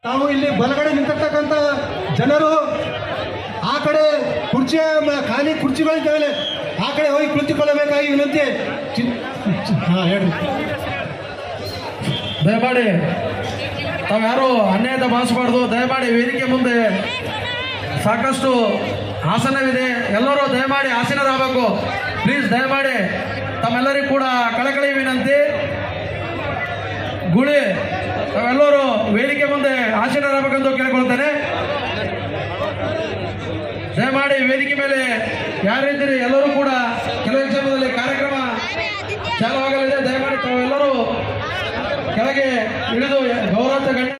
ನಾವು ಇಲ್ಲಿ ಬಲಗಡೆ ನಿಂತಿರ್ತಕ್ಕಂಥ ಜನರು ಆ ಕಡೆ ಕುರ್ಚಿಯ ಮ- ಖಾಲಿ ಕುರ್ಚಿಗಳಿದ್ದಾವೆ ಆ ಕಡೆ ಹೋಗಿ ಕುಳಿತುಕೊಳ್ಳಬೇಕಾಗಿ ವಿನಂತಿ ಚಿ- ಚಿ- ಹಾ ಹೇಳ್ರಿ ದಯಮಾಡಿ ತಾವ್ಯಾರು ಅನ್ಯಾಯದ ಭಾವಿಸಬಾರ್ದು ದಯಮಾಡಿ ವೇದಿಕೆ ಮುಂದೆ ಸಾಕಷ್ಟು ಆಸನವಿದೆ ಎಲ್ಲರೂ ದಯಮಾಡಿ ಆಸೀನರಾಗಬೇಕು ಪ್ಲೀಸ್ ದಯಮಾಡಿ ತಮ್ಮೆಲ್ಲರಿಗೂ ಕೂಡ ಕಳಕಳಿ ವಿನಂತಿ ಗುಳಿ ತಾವೆಲ್ಲರೂ ವೇದಿಕೆ ಮುಂದೆ ಆಸೀನರಾಗಬೇಕೆಂದು ಕೇಳಿಕೊಳ್ತೇನೆ ದಯಮಾಡಿ ವೇದಿಕೆ ಮೇಲೆ ಯಾರಿದ್ದೀರಿ ಎಲ್ಲರೂ ಕೂಡ ಕೆಲವು ಕ್ಷಣದಲ್ಲಿ ಕಾರ್ಯಕ್ರಮ ಚಾಲುವಾಗಲಿದೆ ದಯಮಾಡಿ ತಾವೆಲ್ಲರೂ ಕೆಳಗೆ ಇಳಿದು ಗೌರವ ಗಣ್ಯ